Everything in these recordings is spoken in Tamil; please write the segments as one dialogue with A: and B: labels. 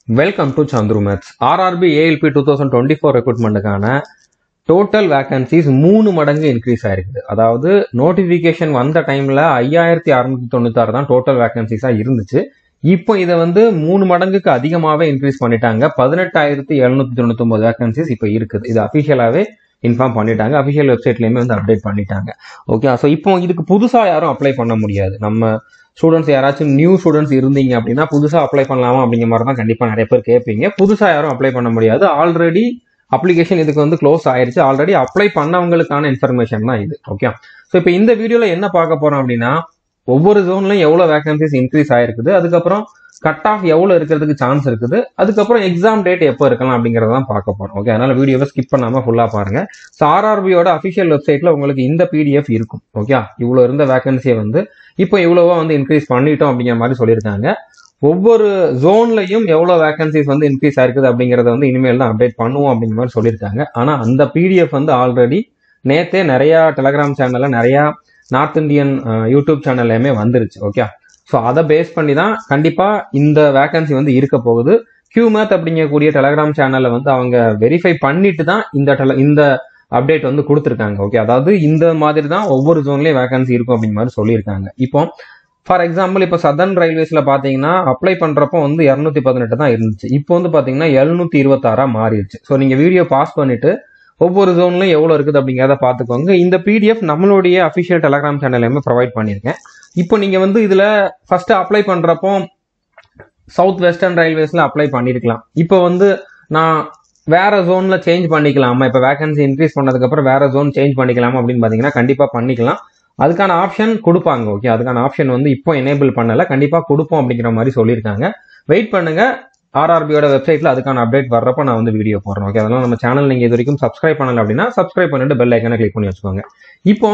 A: welcome to Chandru maths RRB ALP two thousand twenty four ரெக்ரூட்மெண்ட்டுக்கான டோட்டல் வேகன்சிஸ் மூணு மடங்கு இன்க்ரீஸ் ஆயிருக்குது அதாவது நோட்டிஃபிகேஷன் வந்த டைம்ல ஐயாயிரத்தி அறுநூத்தி தொண்ணூத்தாறு தான் டோட்டல் வேகன்சிஸா இருந்துச்சு இப்போ இதை வந்து மூணு மடங்குக்கு அதிகமாகவே இன்க்ரீஸ் பண்ணிட்டாங்க பதினெட்டாயிரத்தி எழுநூத்தி தொண்ணூத்தி ஒன்பது வேகன்சிஸ் இப்போ இருக்குது இது அஃபிஷியலாகவே இன்ஃபார்ம் பண்ணிட்டாங்க அஃபிஷியல் வெப்சைட்லயுமே வந்து அப்டேட் பண்ணிட்டாங்க ஓகே ஸோ இப்போ இதுக்கு புதுசாக யாரும் அப்ளை பண்ண முடியாது நம்ம ஸ்டூடெண்ட்ஸ் யாராச்சும் நியூ ஸ்டூடெண்ட்ஸ் இருந்தீங்க அப்படின்னா புதுசாக அப்ளை பண்ணலாமா அப்படிங்கிற மாதிரி தான் கண்டிப்பாக நிறைய பேர் கேட்பீங்க புதுசாக யாரும் அப்ளை பண்ண முடியாது ஆல்ரெடி அப்ளிகேஷன் இதுக்கு வந்து க்ளோஸ் ஆயிருச்சு ஆல்ரெடி அப்ளை பண்ணவங்களுக்கான இன்ஃபர்மேஷன் தான் இது ஓகே ஸோ இப்போ இந்த வீடியோவில் என்ன பார்க்க போறோம் அப்படின்னா ஒவ்வொரு ஜோன்லையும் எவ்வளோ வேகன்சிஸ் இன்க்ரீஸ் ஆயிருக்குது அதுக்கப்புறம் கட் ஆஃப் எவ்வளோ இருக்கிறதுக்கு சான்ஸ் இருக்குது அதுக்கப்புறம் எக்ஸாம் டேட் எப்போ இருக்கலாம் அப்படிங்கறத தான் பார்க்க போறோம் ஓகே அதனால வீடியோவை ஸ்கிப் பண்ணாம ஃபுல்லா பாருங்க ஸோ ஆர்ஆர்பியோட அஃபிஷியல் வெப்சைட்ல உங்களுக்கு இந்த பிடிஎஃப் இருக்கும் ஓகே இவ்வளோ இருந்த வேகன்சியை வந்து இப்போ இவ்வளவா வந்து இன்க்ரீஸ் பண்ணிட்டோம் அப்படிங்கிற மாதிரி சொல்லியிருக்காங்க ஒவ்வொரு ஜோன்லையும் எவ்வளோ வேகன்சிஸ் வந்து இன்க்ரீஸ் ஆயிருக்குது அப்படிங்கறத வந்து இனிமேல் தான் அப்டேட் பண்ணுவோம் அப்படிங்கிற மாதிரி சொல்லியிருக்காங்க ஆனால் அந்த பிடிஎஃப் வந்து ஆல்ரெடி நேத்தே நிறைய டெலகிராம் சேனல்ல நிறைய நார்த் இந்தியன் யூடியூப் சேனல்லையுமே வந்துருச்சு ஓகே ஸோ அதை பேஸ் பண்ணி தான் கண்டிப்பாக இந்த வேகன்சி வந்து இருக்க போகுது கியூ மேத் அப்படிங்கக்கூடிய டெலகிராம் சேனலை வந்து அவங்க வெரிஃபை பண்ணிட்டு தான் இந்த tele- இந்த அப்டேட் வந்து கொடுத்துருக்காங்க ஓகே அதாவது இந்த மாதிரி தான் ஒவ்வொரு ஜோன்லயும் வேகன்சி இருக்கும் அப்படிங்கிற மாதிரி சொல்லியிருக்காங்க இப்போ ஃபார் எக்ஸாம்பிள் இப்போ சதர்ன் ரயில்வேஸ்ல பாத்தீங்கன்னா அப்ளை பண்றப்போ வந்து இரநூத்தி பதினெட்டு தான் இருந்துச்சு இப்போ வந்து பாத்தீங்கன்னா எழுநூத்தி இருபத்தாறா மாறிடுச்சு ஸோ நீங்க வீடியோ பாஸ் பண்ணிட்டு ஒவ்வொரு ஜோன்லயும் எவ்வளவு இருக்குது அப்படிங்கிறத பாத்துக்கோங்க இந்த பிடிஎஃப் நம்மளுடைய அஃபிஷியல் டெலகிராம் சேனல்லையுமே ப்ரொவைட் பண்ணியிருக்கேன் இப்போ நீங்க வந்து இதுல ஃபர்ஸ்ட் அப்ளை பண்றப்போ சவுத் வெஸ்டர்ன் ரயில்வேஸ்ல அப்ளை பண்ணிருக்கலாம் இப்போ வந்து நான் வேற ஜோன்ல சேஞ்ச் பண்ணிக்கலாமா இப்போ வேகன்சி இன்க்ரீஸ் பண்ணதுக்கு அப்புறம் வேற ஜோன் சேஞ்ச் பண்ணிக்கலாமா அப்படின்னு பாத்தீங்கன்னா கண்டிப்பா பண்ணிக்கலாம் அதுக்கான ஆப்ஷன் கொடுப்பாங்க ஓகே அதுக்கான ஆப்ஷன் வந்து இப்போ எனேபிள் பண்ணல கண்டிப்பா கொடுப்போம் அப்படிங்கிற மாதிரி சொல்லியிருக்காங்க வெயிட் பண்ணுங்க ஆர்ஆர்பியோட வெப்சைட்ல அதுக்கான அப்டேட் வர்றப்ப நான் வந்து வீடியோ போடுறேன் ஓகே அதனால நம்ம சேனல் நீங்க இது வரைக்கும் சப்ஸ்கிரைப் பண்ணல அப்படின்னா சப்ஸ்கிரைப் பண்ணிட்டு பெல் ஐக்கனை கிளிக் பண்ணி வச்சுக்கோங்க இப்போ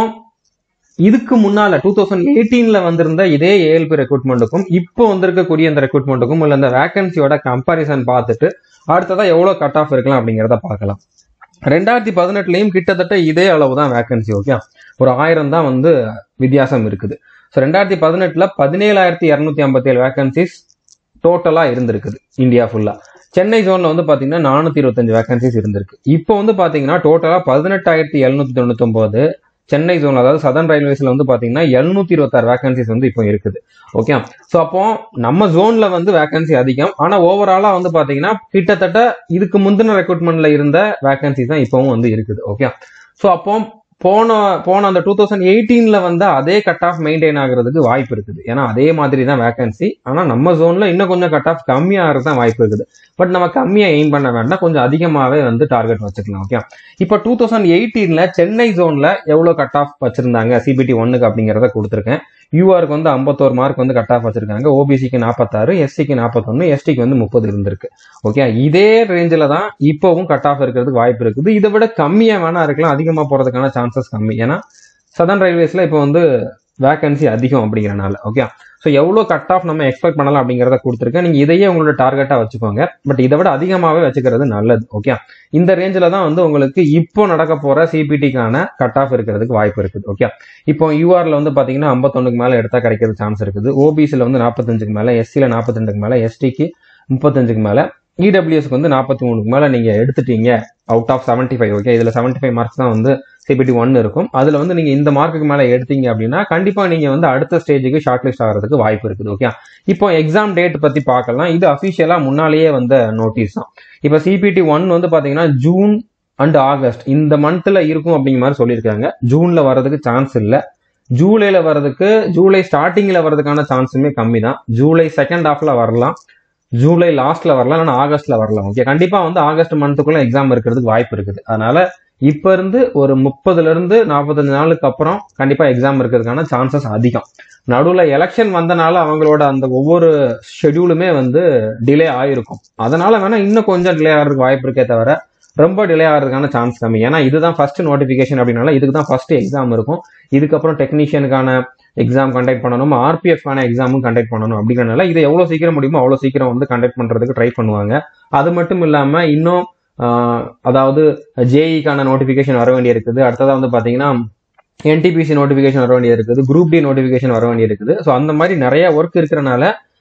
A: இதுக்கு முன்னால டூ தௌசண்ட் எயிட்டீன்ல வந்திருந்த இதே ஏஎல்பி ரெக்ரூட்மெண்ட்டுக்கும் இப்போ வந்திருக்கக்கூடிய இந்த ரெக்ரூட்மெண்ட்டுக்கும் இல்ல இந்த வேகன்சியோட கம்பாரிசன் பார்த்துட்டு அடுத்ததா எவ்வளவு கட் ஆஃப் இருக்கலாம் அப்படிங்கிறத பார்க்கலாம் ரெண்டாயிரத்தி பதினெட்டுலயும் கிட்டத்தட்ட இதே அளவு தான் வேகன்சி ஓகே ஒரு ஆயிரம் தான் வந்து வித்தியாசம் இருக்குது ஸோ ரெண்டாயிரத்தி பதினெட்டுல பதினேழாயிரத்தி இரநூத்தி ஐம்பத்தி ஏழு வேகன்சிஸ் டோட்டலா இருந்திருக்குது இந்தியா ஃபுல்லா சென்னை ஜோன்ல வந்து பாத்தீங்கன்னா நானூத்தி இருபத்தஞ்சு வேகன்சிஸ் இருந்திருக்கு இப்போ வந்து பாத்தீங்கன்னா டோட்டலா பதினெட்டாயிரத்தி எழுநூத்தி தொண்ணூத்தி ஒன்பது சென்னை ஜோன் அதாவது சதர்ன் ரயில்வேஸ்ல வந்து பாத்தீங்கன்னா எழுநூத்தி இருபத்தாறு வேகன்சிஸ் வந்து இப்போ இருக்குது ஓகே ஸோ அப்போ நம்ம ஜோன்ல வந்து வேகன்சி அதிகம் ஆனா ஓவராலா வந்து பாத்தீங்கன்னா கிட்டத்தட்ட இதுக்கு முந்தின ரெக்ரூட்மெண்ட்ல இருந்த வேகன்சிஸ் தான் இப்பவும் வந்து இருக்குது ஓகே ஸோ அப்போ போன போன அந்த டூ தௌசண்ட் எயிட்டீன்ல வந்து அதே கட் ஆஃப் மெயின்டைன் ஆகுறதுக்கு வாய்ப்பு இருக்குது ஏன்னா அதே மாதிரி தான் வேகன்சி ஆனா நம்ம ஜோன்ல இன்னும் கொஞ்சம் கட் ஆஃப் கம்மியாகிறது தான் வாய்ப்பு இருக்குது பட் நம்ம கம்மியா எய்ம் பண்ண வேண்டாம் கொஞ்சம் அதிகமாவே வந்து டார்கெட் வச்சுக்கலாம் ஓகே இப்போ டூ தௌசண்ட் எயிட்டீன்ல சென்னை ஜோன்ல எவ்வளவு கட் ஆஃப் வச்சிருந்தாங்க சிபிடி ஒன்னுக்கு அப்படிங்கறத கொடுத்துருக்கேன் யூஆருக்கு வந்து ஐம்பத்தோரு மார்க் வந்து கட் ஆஃப் வச்சிருக்காங்க ஓபிசிக்கு நாற்பத்தாறு எஸ்சிக்கு நாற்பத்தொன்னு எஸ்டிக்கு வந்து முப்பது இருந்திருக்கு ஓகே இதே ரேஞ்சில் தான் இப்போவும் கட் ஆஃப் இருக்கிறதுக்கு வாய்ப்பு இருக்குது இதை விட கம்மியா வேணா இருக்கலாம் அதிகமா போறதுக்கான சான்சஸ் கம்மி ஏன்னா சதர்ன் ரயில்வேஸ்ல இப்போ வந்து வேகன்சி அதிகம் அப்படிங்கறனால ஓகே ஸோ எவ்வளோ கட் ஆஃப் நம்ம எக்ஸ்பெக்ட் பண்ணலாம் அப்படிங்கிறத கொடுத்துருக்கேன் நீங்க இதையே உங்களோட டார்கெட்டா வச்சுக்கோங்க பட் இதை விட அதிகமாகவே வச்சுக்கிறது நல்லது ஓகே இந்த ரேஞ்சில் தான் வந்து உங்களுக்கு இப்போ நடக்க போற சிபிடிக்கான கட் ஆஃப் இருக்கிறதுக்கு வாய்ப்பு இருக்குது ஓகே இப்போ யூஆர்ல வந்து பாத்தீங்கன்னா ஐம்பத்தொன்னுக்கு மேல எடுத்தா கிடைக்கிறது சான்ஸ் இருக்குது ஓபிசில வந்து நாற்பத்தஞ்சுக்கு மேல எஸ்சில நாற்பத்தெண்டுக்கு மேல எஸ்டிக்கு முப்பத்தஞ்சுக்கு மேல இடபிள்யூஎஸ்க்கு வந்து நாற்பத்தி மூணுக்கு மேல நீங்க எடுத்துட்டீங்க out of seventy five okay இதுல செவன்டி ஃபைவ் மார்க்ஸ் தான் வந்து சிபிடி ஒன் இருக்கும் அதுல வந்து நீங்க இந்த மார்க்குக்கு மேல எடுத்தீங்க அப்படின்னா கண்டிப்பா நீங்க வந்து அடுத்த ஸ்டேஜுக்கு ஷார்ட் லிஸ்ட் ஆகிறதுக்கு வாய்ப்பு இருக்குது ஓகே இப்போ எக்ஸாம் டேட் பத்தி பார்க்கலாம் இது அபிஷியலா முன்னாலேயே வந்த நோட்டீஸ் தான் இப்போ சிபிடி ஒன் வந்து பாத்தீங்கன்னா ஜூன் அண்ட் ஆகஸ்ட் இந்த மந்த்ல இருக்கும் அப்படிங்கிற மாதிரி சொல்லியிருக்காங்க ஜூன்ல வர்றதுக்கு சான்ஸ் இல்ல ஜூலைல வர்றதுக்கு ஜூலை ஸ்டார்டிங்ல வர்றதுக்கான சான்ஸுமே கம்மி தான் ஜூலை செகண்ட் ஹாஃப்ல வரலாம் ஜூலை லாஸ்ட்ல வரலாம் இல்லைன்னா ஆகஸ்ட்ல வரலாம் ஓகே கண்டிப்பா வந்து ஆகஸ்ட் மந்த்துக்குள்ள எக்ஸாம் இருக்கிறதுக்கு வாய்ப்பு இருக்குது அதனால இப்ப இருந்து ஒரு முப்பதுல இருந்து நாற்பத்தஞ்சு நாளுக்கு அப்புறம் கண்டிப்பா எக்ஸாம் இருக்கிறதுக்கான சான்சஸ் அதிகம் நடுவுல எலெக்ஷன் வந்தனால அவங்களோட அந்த ஒவ்வொரு ஷெட்யூலுமே வந்து டிலே ஆயிருக்கும் அதனால வேணா இன்னும் கொஞ்சம் டிலே ஆகிறதுக்கு வாய்ப்பு இருக்கே தவிர ரொம்ப டிலே ஆகிறதுக்கான சான்ஸ் கம்மி ஏன்னா இதுதான் ஃபர்ஸ்ட் நோட்டிபிகேஷன் அப்படின்னால இதுக்கு தான் ஃபர்ஸ்ட் எக்ஸாம் இருக்கும் இதுக்கப்புறம் டெக்னீஷியனுக்கான எக்ஸாம் கண்டக்ட் பண்ணணும் ஆர்பிஎஃப்கான எக்ஸாமும் கண்டக்ட் பண்ணணும் அப்படிங்கிறனால இதை எவ்வளோ சீக்கிரம் முடியுமோ அவ்வளோ சீக்கிரம் வந்து கண்டக்ட் பண்றதுக்கு ட்ரை பண்ணுவாங்க அது மட்டும் இல்லாம இன்னும் ஆஹ், அதாவது ஜேஇக்கான நோட்டிபிகேஷன் வர வேண்டிய இருக்குது அடுத்ததா வந்து பாத்தீங்கன்னா என்டிபிசி நோட்டிபிகேஷன் வர வேண்டியது இருக்குது குரூப் டி நோட்டிபிகேஷன் வர வேண்டியது இருக்குது ஸோ அந்த மாதிரி நிறைய ஒர்க் இருக்கிறனால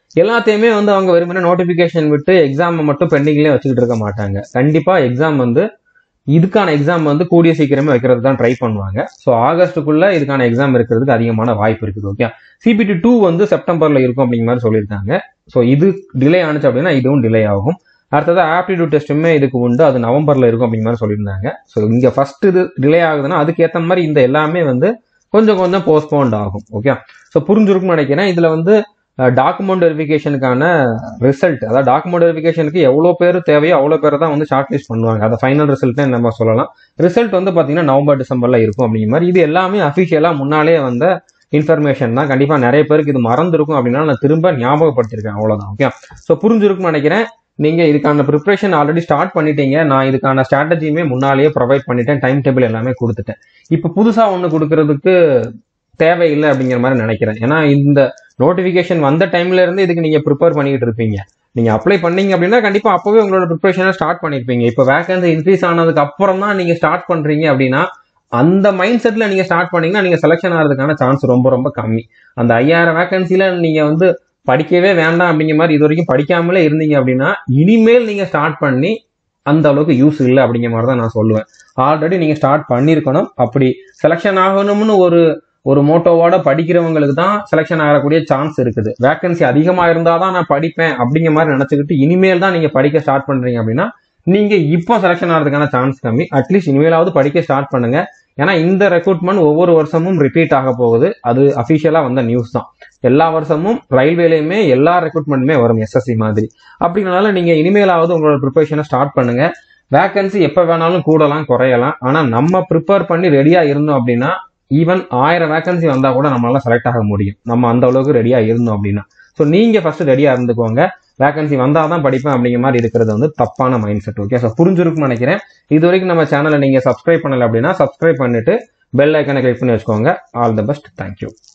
A: எல்லாத்தையுமே வந்து அவங்க வெறுமனே நோட்டிபிகேஷன் விட்டு எக்ஸாம் மட்டும் பெண்டிங்லேயே வச்சுக்கிட்டு இருக்க மாட்டாங்க கண்டிப்பா எக்ஸாம் வந்து இதுக்கான எக்ஸாம் வந்து கூடிய சீக்கிரமே வைக்கிறது தான் ட்ரை பண்ணுவாங்க ஸோ ஆகஸ்ட்டுக்குள்ள இதுக்கான எக்ஸாம் இருக்கிறதுக்கு அதிகமான வாய்ப்பு இருக்குது ஓகே சிபிடி டூ வந்து செப்டம்பர்ல இருக்கும் அப்படிங்கிற மாதிரி சொல்லியிருக்காங்க ஸோ இது டிலே ஆனிச்சு அப்படின்னா இதுவும் டிலே ஆகும் அடுத்தது ஆப்டிடியூட் டெஸ்ட்டுமே இதுக்கு உண்டு அது நவம்பர்ல இருக்கும் அப்படிங்கிற மாதிரி சொல்லியிருந்தாங்க ஸோ இங்க ஃபர்ஸ்ட் இது டிலே ஆகுதுன்னா அதுக்கேற்ற மாதிரி இந்த எல்லாமே வந்து கொஞ்சம் கொஞ்சம் போஸ்ட்போன்ட் ஆகும் ஓகே ஸோ புரிஞ்சிருக்கும்னு நினைக்கிறேன் இதுல வந்து டாக்குமெண்ட் வெரிஃபிகேஷனுக்கான ரிசல்ட் அதாவது டாக்குமெண்ட் வெரிஃபிகேஷனுக்கு எவ்வளோ பேர் தேவையோ அவ்வளோ பேர் தான் வந்து ஷார்ட் லிஸ்ட் பண்ணுவாங்க அதை ஃபைனல் ரிசல்ட்னு நம்ம சொல்லலாம் ரிசல்ட் வந்து பார்த்தீங்கன்னா நவம்பர் டிசம்பர்ல இருக்கும் அப்படிங்கிற மாதிரி இது எல்லாமே அஃபிஷியலாக முன்னாலே வந்த இன்ஃபர்மேஷன் தான் கண்டிப்பாக நிறைய பேருக்கு இது மறந்துருக்கும் அப்படின்னா நான் திரும்ப ஞாபகப்படுத்திருக்கேன் அவ்வளோதான் ஓகே ஸோ புரிஞ்சிருக்கும்னு நினைக்கிறேன் நீங்க இதுக்கான ப்ரிப்பரேஷன் ஆல்ரெடி ஸ்டார்ட் பண்ணிட்டீங்க நான் இதுக்கான ஸ்ட்ராட்டஜியுமே முன்னாலேயே ப்ரொவைட் பண்ணிட்டேன் டைம் டேபிள் எல்லாமே கொடுத்துட்டேன் இப்போ புதுசா ஒன்று கொடுக்கறதுக்கு தேவையில்லை அப்படிங்கிற மாதிரி நினைக்கிறேன் ஏன்னா இந்த நோட்டிபிகேஷன் வந்த டைம்ல இருந்து இதுக்கு நீங்க ப்ரிப்பேர் பண்ணிட்டு இருப்பீங்க நீங்க அப்ளை பண்ணீங்க அப்படின்னா கண்டிப்பா அப்பவே உங்களோட ப்ரிப்பரேஷனை ஸ்டார்ட் பண்ணிருப்பீங்க இப்போ வேகன்சி இன்க்ரீஸ் ஆனதுக்கு அப்புறம் தான் நீங்க ஸ்டார்ட் பண்றீங்க அப்படின்னா அந்த மைண்ட் செட்ல நீங்க ஸ்டார்ட் பண்ணீங்கன்னா நீங்க செலக்ஷன் ஆகிறதுக்கான சான்ஸ் ரொம்ப ரொம்ப கம்மி அந்த ஐயாயிரம் வேகன்சில நீங்க வந்து படிக்கவே வேண்டாம் அப்படிங்கிற மாதிரி இது வரைக்கும் படிக்காமலே இருந்தீங்க அப்படின்னா இனிமேல் நீங்க ஸ்டார்ட் பண்ணி அந்த அளவுக்கு யூஸ் இல்லை அப்படிங்கிற மாதிரி தான் நான் சொல்லுவேன் ஆல்ரெடி நீங்க ஸ்டார்ட் பண்ணியிருக்கணும் அப்படி செலெக்ஷன் ஆகணும்னு ஒரு ஒரு மோட்டோவோட படிக்கிறவங்களுக்கு தான் செலெக்ஷன் ஆகக்கூடிய சான்ஸ் இருக்குது வேகன்சி அதிகமா இருந்தால் தான் நான் படிப்பேன் அப்படிங்கிற மாதிரி நினச்சிக்கிட்டு இனிமேல் தான் நீங்க படிக்க ஸ்டார்ட் பண்றீங்க அப்படின்னா நீங்க இப்போ செலெக்ஷன் ஆகிறதுக்கான சான்ஸ் கம்மி அட்லீஸ்ட் இனிமேலாவது படிக்க ஸ்டார்ட் பண்ணுங்க ஏன்னா இந்த ரெக்ரூட்மெண்ட் ஒவ்வொரு வருஷமும் ரிப்பீட் ஆக போகுது அது அஃபிஷியலா வந்த நியூஸ் தான் எல்லா வருஷமும் ரயில்வேலையுமே எல்லா ரெக்ரூட்மெண்ட்டுமே வரும் எஸ்எஸ்சி மாதிரி அப்படிங்கறனால நீங்க இனிமேலாவது உங்களோட ப்ரிப்பரேஷனை ஸ்டார்ட் பண்ணுங்க வேகன்சி எப்போ வேணாலும் கூடலாம் குறையலாம் ஆனா நம்ம ப்ரிப்பேர் பண்ணி ரெடியா இருந்தோம் அப்படின்னா ஈவன் ஆயிரம் வேகன்சி வந்தா கூட நம்மளால செலக்ட் ஆக முடியும் நம்ம அந்த அளவுக்கு ரெடியா இருந்தோம் அப்படின்னா ஸோ நீங்க ஃபர்ஸ்ட் ரெடியா இருந்துக்கோங்க வேகன்சி வந்தாதான் படிப்பேன் அப்படிங்கிற மாதிரி இருக்கிறது வந்து தப்பான மைண்ட் செட் ஓகே ஸோ புரிஞ்சிருக்கும்னு நினைக்கிறேன் இது வரைக்கும் நம்ம சேனலை நீங்க சப்ஸ்கிரைப் பண்ணல அப்படின்னா சப்ஸ்கிரைப் பண்ணிட்டு பெல் ஐக்கனை கிளிக் பண்ணி வச்சுக்கோங்க ஆல் த பெஸ்ட் தேங்க்யூ